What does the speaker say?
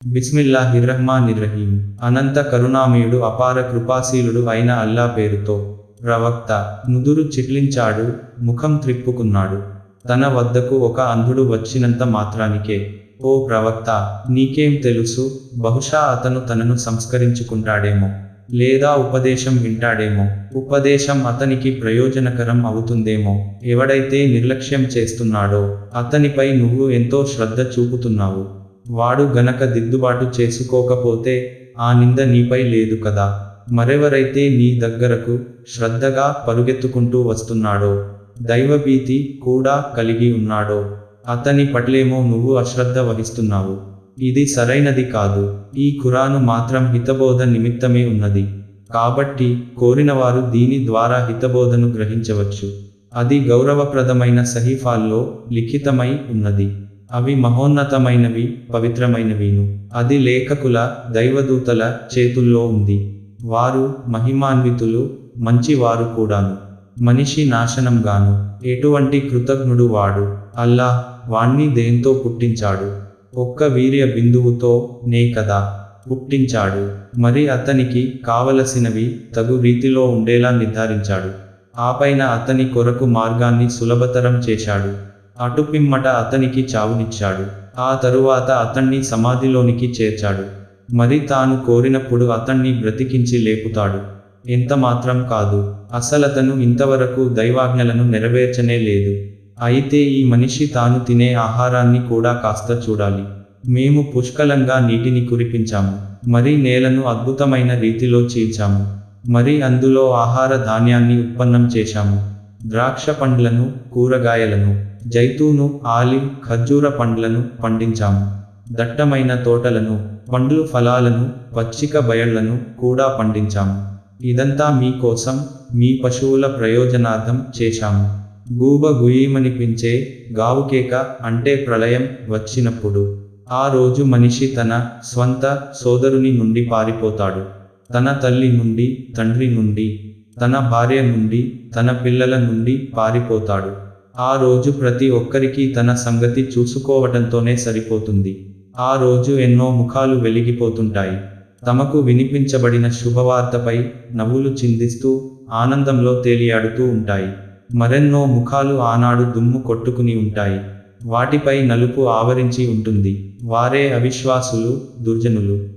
బిస్మిల్లాహిర్రహ్మానిర్రహీం అనంత కరుణామయుడు అపార కృపాశీలుడు అయిన అల్లా పేరుతో ప్రవక్త నుదురు చిట్లించాడు ముఖం త్రిప్పుకున్నాడు తన వద్దకు ఒక అంధుడు వచ్చినంత మాత్రానికే ఓ ప్రవక్త నీకేం తెలుసు బహుశా అతను తనను సంస్కరించుకుంటాడేమో లేదా ఉపదేశం వింటాడేమో ఉపదేశం అతనికి ప్రయోజనకరం అవుతుందేమో ఎవడైతే నిర్లక్ష్యం చేస్తున్నాడో అతనిపై నువ్వు ఎంతో శ్రద్ధ చూపుతున్నావు వాడు గనక దిద్దుబాటు చేసుకోకపోతే ఆ నింద నీపై లేదు కదా మరెవరైతే నీ దగ్గరకు శ్రద్ధగా పరుగెత్తుకుంటూ వస్తున్నాడో దైవభీతి కూడా కలిగి ఉన్నాడో అతని పట్లేమో నువ్వు అశ్రద్ధ వహిస్తున్నావు ఇది సరైనది కాదు ఈ ఖురాను మాత్రం హితబోధ నిమిత్తమే ఉన్నది కాబట్టి కోరినవారు దీని ద్వారా హితబోధను గ్రహించవచ్చు అది గౌరవప్రదమైన సహీఫాల్లో లిఖితమై ఉన్నది అవి మహోన్నతమైనవి పవిత్రమైనవిను అది లేఖకుల దైవదూతల చేతుల్లో ఉంది వారు మహిమాన్వితులు మంచివారు కూడాను మనిషి నాశనంగాను ఎటువంటి కృతజ్ఞుడు వాడు అల్లా వాణ్ణి దేంతో పుట్టించాడు ఒక్క వీర్య బిందువుతో నే కదా పుట్టించాడు మరి అతనికి కావలసినవి తగు రీతిలో ఉండేలా నిర్ధారించాడు ఆపైన అతని కొరకు మార్గాన్ని సులభతరం చేశాడు అటుపిమ్మట అతనికి చావునిచ్చాడు ఆ తరువాత అతన్ని సమాధిలోనికి చేర్చాడు మరి తాను కోరినప్పుడు అతన్ని బ్రతికించి లేపుతాడు ఎంత మాత్రం కాదు అసలతను ఇంతవరకు దైవాజ్ఞలను నెరవేర్చనే లేదు అయితే ఈ మనిషి తాను తినే ఆహారాన్ని కూడా కాస్త చూడాలి మేము పుష్కలంగా నీటిని కురిపించాము మరి నేలను అద్భుతమైన రీతిలో చీల్చాము మరి అందులో ఆహార ధాన్యాన్ని ఉత్పన్నం చేశాము ద్రాక్ష పండ్లను కూరగాయలను జైతూను ఆలివ్ ఖర్జూర పండ్లను పండించాము దట్టమైన తోటలను పండ్లు ఫలాలను పచ్చిక బయళ్లను కూడా పండించాము ఇదంతా మీకోసం మీ పశువుల ప్రయోజనార్థం చేశాము గూబ గుయీమనిపించే గావుకేక అంటే ప్రళయం వచ్చినప్పుడు ఆ రోజు మనిషి తన స్వంత సోదరుని నుండి పారిపోతాడు తన తల్లి నుండి తండ్రి నుండి తన భార్య నుండి తన పిల్లల నుండి పారిపోతాడు ఆ రోజు ప్రతి ఒక్కరికి తన సంగతి చూసుకోవటంతోనే సరిపోతుంది ఆ రోజు ఎన్నో ముఖాలు వెలిగిపోతుంటాయి తమకు వినిపించబడిన శుభవార్తపై నవ్వులు చిందిస్తూ ఆనందంలో తేలియాడుతూ ఉంటాయి మరెన్నో ముఖాలు ఆనాడు దుమ్ము కొట్టుకుని ఉంటాయి వాటిపై నలుపు ఆవరించి ఉంటుంది వారే అవిశ్వాసులు దుర్జనులు